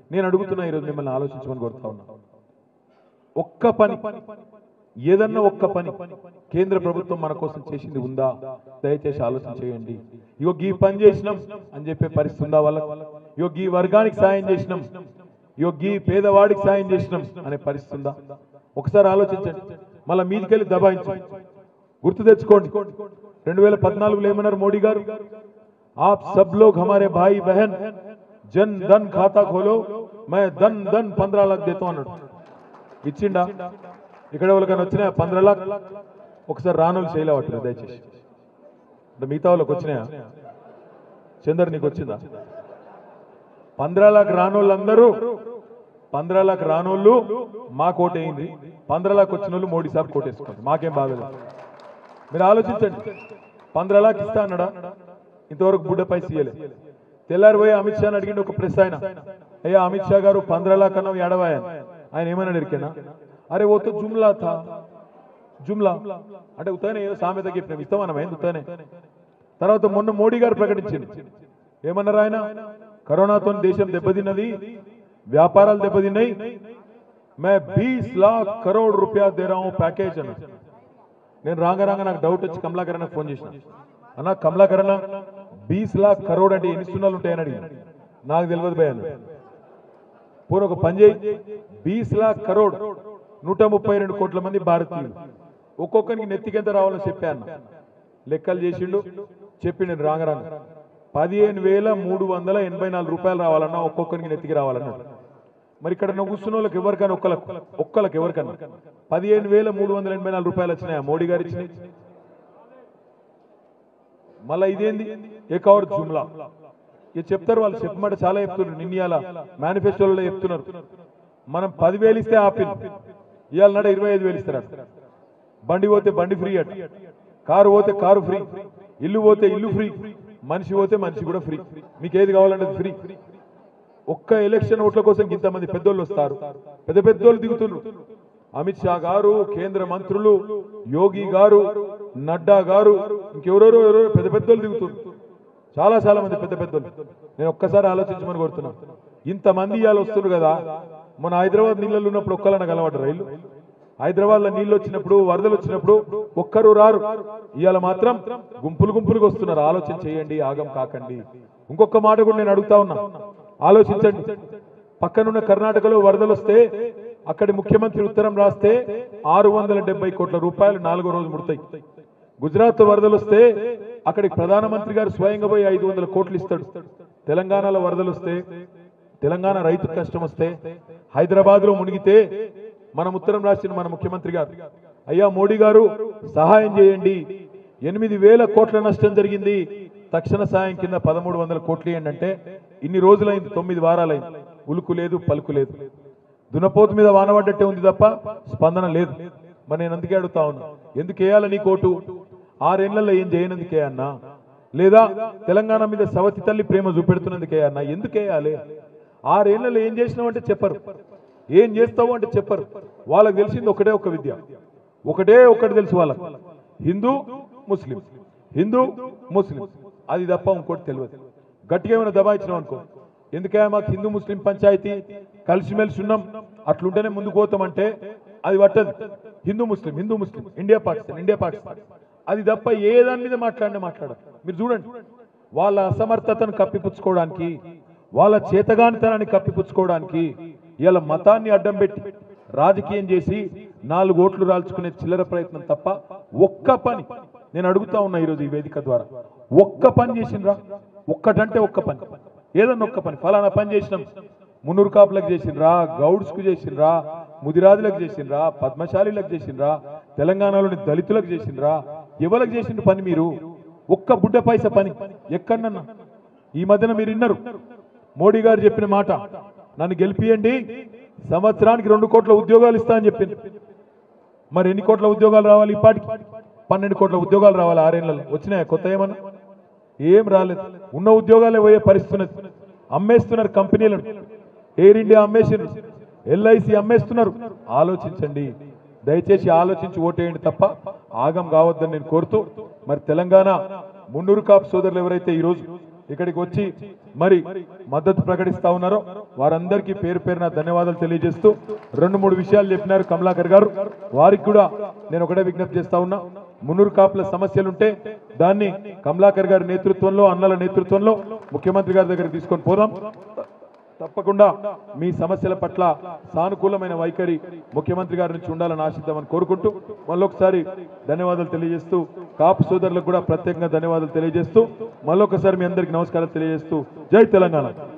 నేను అడుగుతున్నా ఈరోజు మిమ్మల్ని ఆలోచించమని కోరుతా ఉన్నా ఒక్క పని ఏదన్నా ఒక్క పని కేంద్ర ప్రభుత్వం మన కోసం చేసింది ఉందా దయచేసి ఆలోచన చేయండి ఇగో ఈ పని చేసినాం అని చెప్పే పరిస్థితి ఉందా వాళ్ళ ఇగో ఈ వర్గానికి సాయం చేసినాం ఇగో ఈ పేదవాడికి సాయం చేసినాం అనే పరిస్థితి ఉందా ఒకసారి ఆలోచించండి మళ్ళీ మీదికెళ్ళి దబాయించండి గుర్తు తెచ్చుకోండి రెండు వేల పద్నాలుగులో ఏమన్నారు మోడీ గారు आप सब लोग हमारे भाई बहन జన్ ధన్ ఖాతా ఖోలో మే ధన్ ధన్ పంద్రా లాక్ దేతో అన్నాడు ఇచ్చిండా ఇక్కడ వాళ్ళకైనా వచ్చినాయా పంద్రా లాక్ ఒకసారి రానులు చేయలేవట్లేదు దయచేసి అంటే మిగతా వాళ్ళకి వచ్చినాయా చందర్ నీకు వచ్చిందా పంద్రా లాక్ రానోళ్ళందరూ పంద్రా లాక్ రానోళ్ళు మా కోటేయింది పంద్రా లాక్ వచ్చిన వాళ్ళు మోడీ సాబ్ కోటేసుకోండి మాకేం బాగలేదు మీరు ఆలోచించండి పంద్రా లాక్ ఇస్తా అన్నాడా ఇంతవరకు బుడ్డ పైస ఇయ్యలే తెల్లారి పోయి అమిత్ షాని అడిగిండు ఒక ప్రెస్ ఆయన అయ్యా అమిత్ షా గారు పంద్రా లాక్ అన్నావు ఎడవాయని ఆయన ఏమన్నాడు ఇరికేనా అరే ఓ తో జుమ్లా థా జుమ్లా అంటే ఉత్తనే ఏదో సామెత చెప్పినాం ఇస్తామన్నా ఏంది ఉత్తనే తర్వాత మొన్న మోడీ గారు ప్రకటించింది ఏమన్నారు ఆయన కరోనాతో దేశం దెబ్బతిన్నది వ్యాపారాలు దెబ్బతిన్నాయి మే బీస్ లాక్ కరోడ్ రూపాయ దే రా ప్యాకేజ్ అన్న నేను రాంగ రాంగ నాకు డౌట్ వచ్చి కమలాకరణ ఫోన్ చేసిన అన్న కమలాకరణ బీస్ లాక్ కరోడ్ అంటే ఎన్ని సున్నాలు ఉంటాయని అడిగి నాకు తెలియదు భయ పూర్వ ఒక పని చేయి బీస్ లాక్ కరోడ్ నూట ముప్పై రెండు కోట్ల మంది భారతీయులు ఒక్కొక్కరికి నెత్తికి ఎంత రావాలో చెప్పా అన్న లెక్కలు చేసిండు చెప్పిండు నేను రాంగ రాంగ పదిహేను వేల మూడు వందల ఎనభై నాలుగు రూపాయలు రావాలన్నా ఒక్కొక్కరికి నెత్తికి రావాలన్నాడు మరి ఇక్కడ నువ్వు కూర్చున్న వాళ్ళకి ఎవరికైనా ఒక్కలకు ఒక్కలకు ఎవరికన్నా పదిహేను వేల మూడు వందల ఎనభై నాలుగు రూపాయలు వచ్చినాయా మోడీ గారు ఇచ్చినాయి మళ్ళా ఇదేంది ఏకవర్ జుమ్లా ఇది చెప్తారు వాళ్ళు చెప్పమాట చాలా చెప్తున్నారు నిన్నయాల మేనిఫెస్టోలో చెప్తున్నారు మనం పదివేలు ఇస్తే ఆపిల్ ఇవాళ నాడ ఇరవై ఐదు వేలు ఇస్తారు బండి పోతే బండి ఫ్రీ అట కారు పోతే కారు ఫ్రీ ఇల్లు పోతే ఇల్లు ఫ్రీ మనిషి పోతే మనిషి కూడా ఫ్రీ మీకు ఏది కావాలంటే ఫ్రీ ఒక్క ఎలక్షన్ ఓట్ల కోసం ఇంతమంది పెద్దోళ్ళు వస్తారు పెద్ద పెద్దోళ్ళు దిగుతున్నారు అమిత్ షా గారు కేంద్ర మంత్రులు యోగి గారు నడ్డా గారు ఇంకెవరెవరో ఎవరో పెద్ద పెద్దోళ్ళు దిగుతున్నారు చాలా చాలా మంది పెద్ద పెద్దోళ్ళు నేను ఒక్కసారి ఆలోచించమని కోరుతున్నా ఇంతమంది ఇవాళ వస్తున్నారు కదా మన హైదరాబాద్ నీళ్ళలో ఉన్నప్పుడు ఒక్కలన కలవాడు రైలు హైదరాబాద్ లో నీళ్ళు వచ్చినప్పుడు వరదలు వచ్చినప్పుడు ఒక్కరు రారు ఇవాళ మాత్రం గుంపులు గుంపులుగా వస్తున్నారు ఆలోచన చేయండి ఆగం కాకండి ఇంకొక మాట కూడా నేను అడుగుతా ఉన్నా ఆలోచించండి పక్కనున్న కర్ణాటకలో వరదలు వస్తే అక్కడి ముఖ్యమంత్రి ఉత్తరం రాస్తే ఆరు వందల డెబ్బై కోట్ల రూపాయలు నాలుగో రోజు ముడతాయి గుజరాత్ వరదలు వస్తే అక్కడికి ప్రధానమంత్రి గారు స్వయంగా పోయి ఐదు వందల కోట్లు ఇస్తాడు తెలంగాణలో వరదలు వస్తే తెలంగాణ రైతు కష్టం వస్తే హైదరాబాద్ లో మునిగితే మనం ఉత్తరం రాసిన మన ముఖ్యమంత్రి గారు అయ్యా మోడీ గారు సహాయం చేయండి ఎనిమిది వేల కోట్ల నష్టం జరిగింది తక్షణ సాయం కింద పదమూడు వందల కోట్లు ఇవ్వండి అంటే ఇన్ని రోజులైంది తొమ్మిది వారాలైంది ఉలుకు లేదు పలుకు లేదు దునపోతు మీద వానబడ్డట్టే ఉంది తప్ప స్పందన లేదు మరి నేను అందుకే అడుగుతా ఉన్నా ఎందుకు వేయాలి నీ కోటు ఆరేళ్లలో ఏం చేయనందుకే అన్నా లేదా తెలంగాణ మీద సవతి తల్లి ప్రేమ చూపెడుతున్నందుకే అన్నా ఎందుకు వేయాలి ఆరేళ్లలో ఏం చేసినావు అంటే చెప్పరు ఏం చేస్తావు అంటే చెప్పరు వాళ్ళకి తెలిసింది ఒకటే ఒక విద్య ఒకటే ఒకటి తెలుసు వాళ్ళకి హిందూ ముస్లిం హిందూ ముస్లిం అది తప్ప ఇంకోటి తెలియదు గట్టిగా ఏమైనా దబాయించినాం అనుకో ఎందుకే మాకు హిందూ ముస్లిం పంచాయతీ కలిసిమెలిసి ఉన్నాం అట్లుంటేనే ముందుకు పోతామంటే అది పట్టదు Hindu Muslim Hindu Muslim India Pakistan India Pakistan అది తప్ప ఏ దాని మీద మాట్లాడినా మాట్లాడరు మీరు చూడండి వాళ్ళ అసమర్థతను కప్పిపుచ్చుకోవడానికి వాళ్ళ చేతగానితనాన్ని కప్పిపుచ్చుకోవడానికి ఇలా మతాన్ని అడ్డం పెట్టి రాజకీయం చేసి నాలుగు ఓట్లు రాల్చుకునే చిల్లర ప్రయత్నం తప్ప ఒక్క పని నేను అడుగుతా ఉన్నా ఈరోజు ఈ వేదిక ద్వారా ఒక్క పని చేసిండ్రా ఒక్కటంటే ఒక్క పని ఏదన్నా ఒక్క పని ఫలానా పని చేసినాం మున్నూరు కాపులకు చేసిండ్రా గౌడ్స్ కు చేసిండ్రా ముదిరాజులకు చేసిండ్రా పద్మశాలిలకు చేసిండ్రా తెలంగాణలోని దళితులకు చేసిండ్రా ఎవరికి చేసిండ్రు పని మీరు ఒక్క బుడ్డ పైస పని ఎక్కడన్నా ఈ మధ్యన మీరు విన్నారు మోడీ గారు చెప్పిన మాట నన్ను గెలిపియండి సంవత్సరానికి రెండు కోట్ల ఉద్యోగాలు ఇస్తా అని చెప్పింది మరి ఎన్ని కోట్ల ఉద్యోగాలు రావాలి ఇప్పటికి పన్నెండు కోట్ల ఉద్యోగాలు రావాలి ఆరేళ్లలో వచ్చినాయా కొత్త ఏమన్నా ఏం రాలేదు ఉన్న ఉద్యోగాలే పోయే పరిస్థితి ఉన్నది అమ్మేస్తున్నారు కంపెనీలను ఎయిర్ ఇండియా అమ్మేసినారు ఎల్ఐసి అమ్మేస్తున్నారు ఆలోచించండి దయచేసి ఆలోచించి ఓటేయండి తప్ప ఆగం కావద్దని నేను కోరుతూ మరి తెలంగాణ మున్నూరు కాపు సోదరులు ఎవరైతే ఈరోజు ఇక్కడికి వచ్చి మరి మద్దతు ప్రకటిస్తా ఉన్నారో వారందరికీ పేరు పేరున ధన్యవాదాలు తెలియజేస్తూ రెండు మూడు విషయాలు చెప్పినారు కమలాకర్ గారు వారికి కూడా నేను ఒకటే విజ్ఞప్తి చేస్తా ఉన్నా మున్నూరు కాపుల సమస్యలుంటే దాన్ని కమలాకర్ గారి నేతృత్వంలో అన్నల నేతృత్వంలో ముఖ్యమంత్రి గారి దగ్గర తీసుకొని పోదాం తప్పకుండా మీ సమస్యల పట్ల సానుకూలమైన వైఖరి ముఖ్యమంత్రి గారి నుంచి ఉండాలని ఆశిద్దామని కోరుకుంటూ మళ్ళొకసారి ధన్యవాదాలు తెలియజేస్తూ కాపు సోదరులకు కూడా ప్రత్యేకంగా ధన్యవాదాలు తెలియజేస్తూ మళ్ళొకసారి మీ అందరికీ నమస్కారాలు తెలియజేస్తూ జై తెలంగాణ